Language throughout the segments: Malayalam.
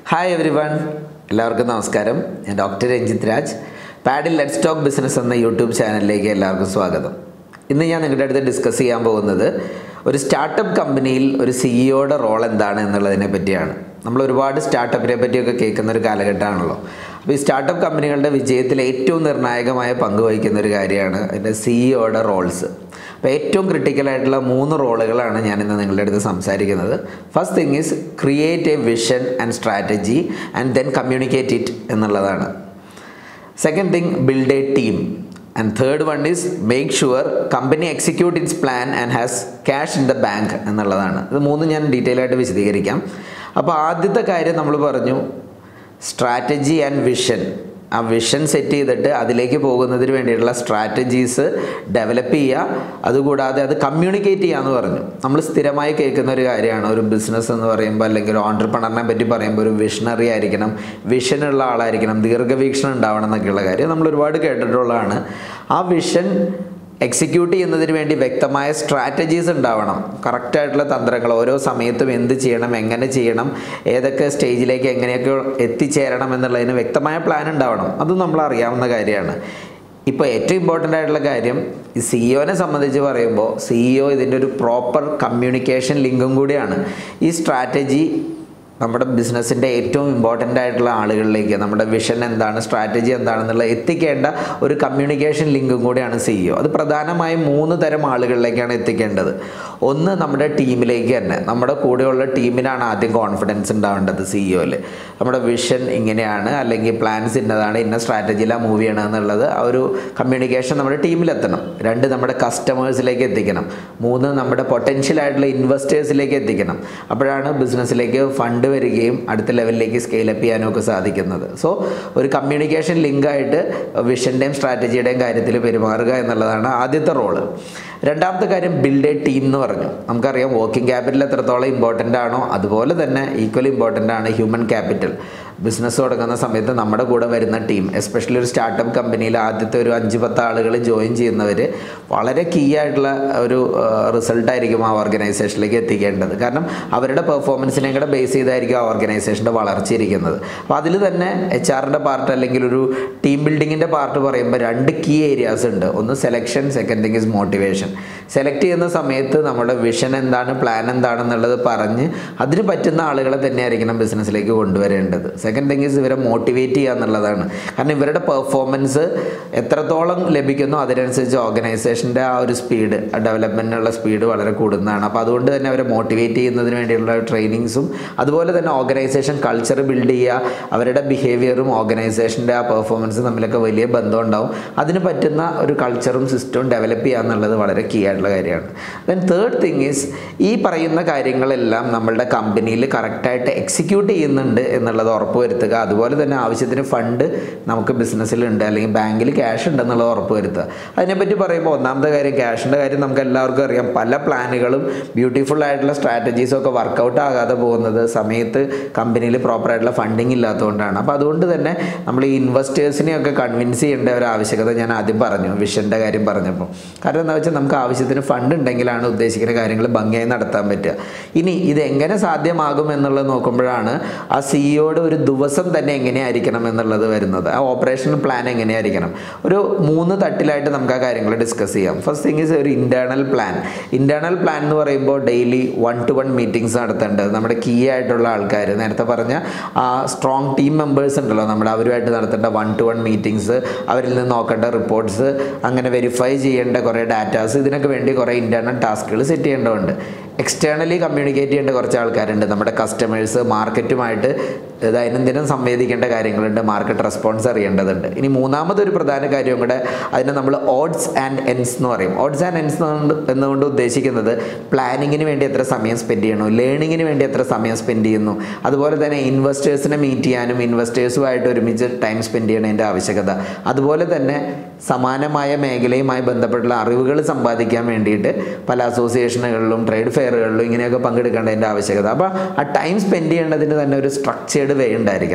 ഹായ് എവരി വൺ എല്ലാവർക്കും നമസ്കാരം ഞാൻ doctor Ranjith Raj paddle let stock business എന്ന യൂട്യൂബ് ചാനലിലേക്ക് എല്ലാവർക്കും സ്വാഗതം ഇന്ന് ഞാൻ നിങ്ങളുടെ അടുത്ത് ഡിസ്കസ് ചെയ്യാൻ പോകുന്നത് ഒരു സ്റ്റാർട്ടപ്പ് കമ്പനിയിൽ ഒരു സിഇഒയുടെ റോൾ എന്താണ് എന്നുള്ളതിനെ പറ്റിയാണ് നമ്മൾ ഒരുപാട് സ്റ്റാർട്ടപ്പിനെ പറ്റിയൊക്കെ കേൾക്കുന്ന ഒരു കാലഘട്ടമാണല്ലോ അപ്പോൾ ഈ സ്റ്റാർട്ടപ്പ് കമ്പനികളുടെ വിജയത്തിൽ ഏറ്റവും നിർണായകമായ പങ്ക് വഹിക്കുന്ന ഒരു കാര്യമാണ് അതിൻ്റെ സിഇഒയുടെ റോൾസ് അപ്പോൾ ഏറ്റവും ക്രിട്ടിക്കൽ ആയിട്ടുള്ള മൂന്ന് റോളുകളാണ് ഞാൻ ഇന്ന് നിങ്ങളുടെ അടുത്ത് സംസാരിക്കുന്നത് first thing is create a vision and strategy and then communicate it എന്നുള്ളതാണ് second thing build a team and third one is make sure company execute its plan and has cash in the bank എന്നുള്ളതാണ് ഇത് മൂന്നും ഞാൻ ഡീറ്റെയിൽ ആയിട്ട് വിശദീകരിക്കാം അപ്പോൾ ആദ്യത്തെ കാര്യം നമ്മൾ പറഞ്ഞു സ്ട്രാറ്റജി ആൻഡ് വിഷൻ ആ വിഷൻ സെറ്റ് ചെയ്തിട്ട് അതിലേക്ക് പോകുന്നതിന് വേണ്ടിയിട്ടുള്ള സ്ട്രാറ്റജീസ് ഡെവലപ്പ് ചെയ്യുക അതുകൂടാതെ അത് കമ്മ്യൂണിക്കേറ്റ് ചെയ്യുക എന്ന് പറഞ്ഞു നമ്മൾ സ്ഥിരമായി കേൾക്കുന്ന ഒരു കാര്യമാണ് ഒരു ബിസിനസ് എന്ന് പറയുമ്പോൾ അല്ലെങ്കിൽ ഒരു ഓണ്ടർപ്രണറിനെ പറ്റി പറയുമ്പോൾ ഒരു വിഷണറി ആയിരിക്കണം വിഷനുള്ള ആളായിരിക്കണം ദീർഘവീക്ഷണം ഉണ്ടാവണം എന്നൊക്കെയുള്ള കാര്യം നമ്മൾ ഒരുപാട് കേട്ടിട്ടുള്ളതാണ് ആ വിഷൻ എക്സിക്യൂട്ട് ചെയ്യുന്നതിന് വേണ്ടി വ്യക്തമായ സ്ട്രാറ്റജീസ് ഉണ്ടാവണം കറക്റ്റായിട്ടുള്ള തന്ത്രങ്ങൾ ഓരോ സമയത്തും എന്ത് ചെയ്യണം എങ്ങനെ ചെയ്യണം ഏതൊക്കെ സ്റ്റേജിലേക്ക് എങ്ങനെയൊക്കെ എത്തിച്ചേരണം എന്നുള്ളതിന് വ്യക്തമായ പ്ലാൻ ഉണ്ടാവണം അതും നമ്മൾ അറിയാവുന്ന കാര്യമാണ് ഇപ്പോൾ ഏറ്റവും ഇമ്പോർട്ടൻ്റ് ആയിട്ടുള്ള കാര്യം ഈ സിഇഒനെ സംബന്ധിച്ച് പറയുമ്പോൾ സിഇഒ ഇതിൻ്റെ ഒരു പ്രോപ്പർ കമ്മ്യൂണിക്കേഷൻ ലിങ്കും കൂടിയാണ് ഈ സ്ട്രാറ്റജി നമ്മുടെ ബിസിനസ്സിൻ്റെ ഏറ്റവും ഇമ്പോർട്ടൻ്റ് ആയിട്ടുള്ള ആളുകളിലേക്ക് നമ്മുടെ വിഷൻ എന്താണ് സ്ട്രാറ്റജി എന്താണെന്നുള്ള എത്തിക്കേണ്ട ഒരു കമ്മ്യൂണിക്കേഷൻ ലിങ്കും കൂടിയാണ് സിഇഒ അത് പ്രധാനമായും മൂന്ന് തരം ആളുകളിലേക്കാണ് എത്തിക്കേണ്ടത് ഒന്ന് നമ്മുടെ ടീമിലേക്ക് തന്നെ നമ്മുടെ കൂടെയുള്ള ടീമിനാണ് ആദ്യം കോൺഫിഡൻസ് ഉണ്ടാവേണ്ടത് സിഇഒയിൽ നമ്മുടെ വിഷൻ ഇങ്ങനെയാണ് അല്ലെങ്കിൽ പ്ലാൻസ് ഇന്നതാണ് ഇന്ന സ്ട്രാറ്റജിയിലാണ് മൂവ് ചെയ്യണം എന്നുള്ളത് ആ ഒരു കമ്മ്യൂണിക്കേഷൻ നമ്മുടെ ടീമിലെത്തണം രണ്ട് നമ്മുടെ കസ്റ്റമേഴ്സിലേക്ക് എത്തിക്കണം മൂന്ന് നമ്മുടെ പൊട്ടൻഷ്യൽ ആയിട്ടുള്ള ഇൻവെസ്റ്റേഴ്സിലേക്ക് എത്തിക്കണം അപ്പോഴാണ് ബിസിനസ്സിലേക്ക് ഫണ്ട് വരികയും അടുത്ത ലെവലിലേക്ക് സ്കെയിലപ്പ് ചെയ്യാനും ഒക്കെ സാധിക്കുന്നത് സോ ഒരു കമ്മ്യൂണിക്കേഷൻ ലിങ്കായിട്ട് വിഷൻ്റെയും സ്ട്രാറ്റജിയുടെയും കാര്യത്തിൽ പെരുമാറുക എന്നുള്ളതാണ് ആദ്യത്തെ റോള് രണ്ടാമത്തെ കാര്യം ബിൽഡ് എ ടീം എന്ന് പറഞ്ഞു നമുക്കറിയാം വർക്കിംഗ് ക്യാപിറ്റൽ എത്രത്തോളം ഇമ്പോർട്ടൻ്റ് ആണോ അതുപോലെ തന്നെ ഈക്വലി ഇമ്പോർട്ടൻ്റ് ആണ് ഹ്യൂമൻ ക്യാപിറ്റൽ ബിസിനസ് തുടങ്ങുന്ന സമയത്ത് നമ്മുടെ കൂടെ വരുന്ന ടീം എസ്പെഷ്യലി ഒരു സ്റ്റാർട്ടപ്പ് കമ്പനിയിൽ ആദ്യത്തെ ഒരു അഞ്ച് പത്ത് ആളുകൾ ജോയിൻ ചെയ്യുന്നവർ വളരെ കീ ആയിട്ടുള്ള ഒരു റിസൾട്ടായിരിക്കും ആ ഓർഗനൈസേഷനിലേക്ക് എത്തിക്കേണ്ടത് കാരണം അവരുടെ പെർഫോമൻസിനെ കൂടെ ബേസ് ചെയ്തായിരിക്കും ആ ഓർഗനൈസേഷൻ്റെ വളർച്ച ഇരിക്കുന്നത് അപ്പോൾ അതിൽ തന്നെ എച്ച് ആറിൻ്റെ പാർട്ട് അല്ലെങ്കിൽ ഒരു ടീം ബിൽഡിങ്ങിൻ്റെ പാർട്ട് പറയുമ്പോൾ രണ്ട് കീ ഏരിയാസ് ഉണ്ട് ഒന്ന് selection second thing is motivation select ചെയ്യുന്ന സമയത്ത് നമ്മുടെ വിഷൻ എന്താണ് പ്ലാൻ എന്താണെന്നുള്ളത് പറഞ്ഞ് അതിന് പറ്റുന്ന ആളുകളെ തന്നെയായിരിക്കണം ബിസിനസ്സിലേക്ക് കൊണ്ടുവരേണ്ടത് സെക്കൻഡ് തിങ് ഈസ് ഇവരെ മോട്ടിവേറ്റ് ചെയ്യുക എന്നുള്ളതാണ് കാരണം ഇവരുടെ പെർഫോമൻസ് എത്രത്തോളം ലഭിക്കുന്നോ അതിനനുസരിച്ച് ഓർഗനൈസേഷൻ്റെ ആ ഒരു സ്പീഡ് ഡെവലപ്മെൻറ്റിനുള്ള സ്പീഡ് വളരെ കൂടുന്നതാണ് അപ്പോൾ അതുകൊണ്ട് തന്നെ അവരെ മോട്ടിവേറ്റ് ചെയ്യുന്നതിന് വേണ്ടിയുള്ള ട്രെയിനിങ്സും അതുപോലെ തന്നെ ഓർഗനൈസേഷൻ കൾച്ചർ ബിൽഡ് ചെയ്യുക അവരുടെ ബിഹേവിയറും ഓർഗനൈസേഷൻ്റെ ആ പെർഫോമൻസും തമ്മിലൊക്കെ വലിയ ബന്ധം ഉണ്ടാവും അതിന് പറ്റുന്ന ഒരു കൾച്ചറും സിസ്റ്റവും ഡെവലപ്പ് ചെയ്യുക എന്നുള്ളത് വളരെ കീ ആയിട്ടുള്ള കാര്യമാണ് ദെൻ തേർഡ് തിങ് ഈസ് ഈ പറയുന്ന കാര്യങ്ങളെല്ലാം നമ്മളുടെ കമ്പനിയിൽ കറക്റ്റായിട്ട് എക്സിക്യൂട്ട് ചെയ്യുന്നുണ്ട് എന്നുള്ളത് ഉറപ്പുവരുത്തുക അതുപോലെ തന്നെ ആവശ്യത്തിന് ഫണ്ട് നമുക്ക് ബിസിനസ്സിലുണ്ട് അല്ലെങ്കിൽ ബാങ്കിൽ ക്യാഷ് ഉണ്ടെന്നുള്ളത് ഉറപ്പുവരുത്തുക അതിനെപ്പറ്റി പറയുമ്പോൾ ഒന്നാമത്തെ കാര്യം ക്യാഷിൻ്റെ കാര്യം നമുക്ക് എല്ലാവർക്കും അറിയാം പല പ്ലാനുകളും ബ്യൂട്ടിഫുൾ ആയിട്ടുള്ള സ്ട്രാറ്റജീസും ഒക്കെ വർക്കൗട്ട് ആകാതെ പോകുന്നത് സമയത്ത് കമ്പനിയിൽ പ്രോപ്പറായിട്ടുള്ള ഫണ്ടിങ് ഇല്ലാത്തതുകൊണ്ടാണ് അപ്പോൾ അതുകൊണ്ട് തന്നെ നമ്മൾ ഈ ഇൻവെസ്റ്റേഴ്സിനെയൊക്കെ കൺവിൻസ് ചെയ്യേണ്ട ഒരു ആവശ്യകത ഞാൻ ആദ്യം പറഞ്ഞു വിഷൻ്റെ കാര്യം പറഞ്ഞപ്പോൾ കാരണം എന്താ വെച്ചാൽ നമുക്ക് ആവശ്യത്തിന് ഫണ്ട് ഉണ്ടെങ്കിലാണ് ഉദ്ദേശിക്കുന്ന കാര്യങ്ങൾ ഭംഗിയായി നടത്താൻ പറ്റുക ഇനി ഇത് എങ്ങനെ സാധ്യമാകും എന്നുള്ളത് നോക്കുമ്പോഴാണ് ആ സിഇഒയുടെ ഒരു ദിവസം തന്നെ എങ്ങനെയായിരിക്കണം എന്നുള്ളത് വരുന്നത് ആ ഓപ്പറേഷണൽ പ്ലാൻ എങ്ങനെയായിരിക്കണം ഒരു മൂന്ന് തട്ടിലായിട്ട് നമുക്ക് ആ കാര്യങ്ങൾ ഡിസ്കസ് ചെയ്യാം ഫസ്റ്റ് തിങ് ഇസ് ഒരു ഇൻറ്റേർണൽ പ്ലാൻ ഇൻറ്റേർണൽ പ്ലാൻ എന്ന് പറയുമ്പോൾ daily one to one meetings നടത്തേണ്ടത് നമ്മുടെ കീ ആയിട്ടുള്ള ആൾക്കാർ നേരത്തെ പറഞ്ഞ ആ സ്ട്രോങ് ടീം മെമ്പേഴ്സ് ഉണ്ടല്ലോ നമ്മുടെ അവരുമായിട്ട് നടത്തേണ്ട വൺ ടു വൺ മീറ്റിംഗ്സ് അവരിൽ നിന്ന് നോക്കേണ്ട റിപ്പോർട്ട്സ് അങ്ങനെ വെരിഫൈ ചെയ്യേണ്ട കുറേ ഡാറ്റാസ് ഇതിനൊക്കെ വേണ്ടി കുറേ ഇൻറ്റേർണൽ ടാസ്കുകൾ സെറ്റ് ചെയ്യേണ്ടതുണ്ട് എക്സ്റ്റേണലി കമ്മ്യൂണിക്കേറ്റ് ചെയ്യേണ്ട കുറച്ച് ആൾക്കാരുണ്ട് നമ്മുടെ കസ്റ്റമേഴ്സ് മാർക്കറ്റുമായിട്ട് ദൈനംദിനം സംവേദിക്കേണ്ട കാര്യങ്ങളുണ്ട് മാർക്കറ്റ് റെസ്പോൺസ് അറിയേണ്ടതുണ്ട് ഇനി മൂന്നാമതൊരു പ്രധാന കാര്യം കൂടെ അതിനെ നമ്മൾ ഓഡ്സ് ആൻഡ് എൻസ് എന്ന് പറയും ഓഡ്സ് ആൻഡ് എൻസ് എന്നുകൊണ്ട് ഉദ്ദേശിക്കുന്നത് പ്ലാനിങ്ങിന് വേണ്ടി എത്ര സമയം സ്പെൻഡ് ചെയ്യണു ലേണിങ്ങിന് വേണ്ടി എത്ര സമയം സ്പെൻഡ് ചെയ്യുന്നു അതുപോലെ തന്നെ ഇൻവെസ്റ്റേഴ്സിനെ മീറ്റ് ചെയ്യാനും ഇൻവെസ്റ്റേഴ്സുമായിട്ട് ഒരുമിച്ച് ടൈം സ്പെൻഡ് ചെയ്യണതിൻ്റെ ആവശ്യകത അതുപോലെ തന്നെ സമാനമായ മേഖലയുമായി ബന്ധപ്പെട്ടുള്ള അറിവുകൾ സമ്പാദിക്കാൻ വേണ്ടിയിട്ട് പല അസോസിയേഷനുകളിലും ട്രേഡ് ഫെയറുകളിലും ഇങ്ങനെയൊക്കെ പങ്കെടുക്കേണ്ടതിൻ്റെ ആവശ്യകത അപ്പോൾ ആ ടൈം സ്പെൻഡ് ചെയ്യേണ്ടതിന് തന്നെ ഒരു സ്ട്രക്ചേർഡ് വേ ഉണ്ടായിരിക്കണം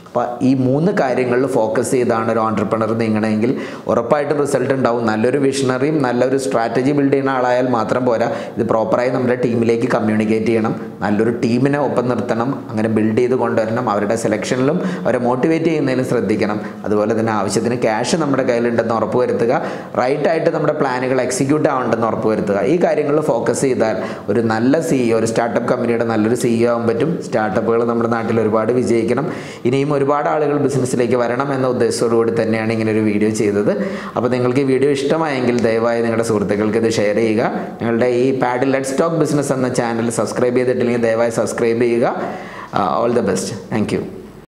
അപ്പോൾ ഈ മൂന്ന് കാര്യങ്ങളിൽ ഫോക്കസ് ചെയ്താണ് ഒരു ഓണ്ടർപ്രണർ നീങ്ങണമെങ്കിൽ ഉറപ്പായിട്ടും റിസൾട്ട് ഉണ്ടാവും നല്ലൊരു വിഷണറിയും നല്ലൊരു സ്ട്രാറ്റജി ബിൽഡ് ചെയ്യുന്ന ആളായാൽ മാത്രം പോരാ ഇത് പ്രോപ്പറായി നമ്മുടെ ടീമിലേക്ക് കമ്മ്യൂണിക്കേറ്റ് ചെയ്യണം നല്ലൊരു ടീമിനെ ഒപ്പം നിർത്തണം അങ്ങനെ ബിൽഡ് ചെയ്ത് കൊണ്ടുവരണം അവരുടെ സെലക്ഷനിലും അവരെ മോട്ടിവേറ്റ് ചെയ്യുന്നതിലും ശ്രദ്ധിക്കണം അതുപോലെ തന്നെ ആവശ്യത്തിന് ക്യാഷ് നമ്മുടെ കയ്യിലുണ്ടെന്ന് ഉറപ്പുവരുത്തുക റൈറ്റ് ആയിട്ട് നമ്മുടെ പ്ലാനുകൾ എക്സിക്യൂട്ട് ആവുന്നുണ്ടെന്ന് ഉറപ്പുവരുത്തുക ഈ കാര്യങ്ങളിൽ ഫോക്കസ് ചെയ്താൽ ഒരു നല്ല സിഇഒ ഒരു സ്റ്റാർട്ടപ്പ് കമ്പനിയുടെ നല്ലൊരു സിഇഒ ആവാൻ പറ്റും സ്റ്റാർട്ടപ്പുകൾ നമ്മുടെ നാട്ടിൽ ഒരുപാട് വിജയിക്കണം ഇനിയും ഒരുപാട് ആളുകൾ ബിസിനസ്സിലേക്ക് വരണം എന്ന ഉദ്ദേശത്തോടു കൂടി തന്നെയാണ് ഇങ്ങനെ ഒരു വീഡിയോ ചെയ്തത് അപ്പോൾ നിങ്ങൾക്ക് ഈ വീഡിയോ ഇഷ്ടമായെങ്കിൽ ദയവായി നിങ്ങളുടെ സുഹൃത്തുക്കൾക്ക് ഇത് ഷെയർ ചെയ്യുക ഞങ്ങളുടെ ഈ പാഡിൽ ലെറ്റ് സ്റ്റോക്ക് ബിസിനസ് എന്ന ചാനൽ സബ്സ്ക്രൈബ് ചെയ്തിട്ടില്ലെങ്കിൽ ദയവായി സബ്സ്ക്രൈബ് ചെയ്യുക all the best thank U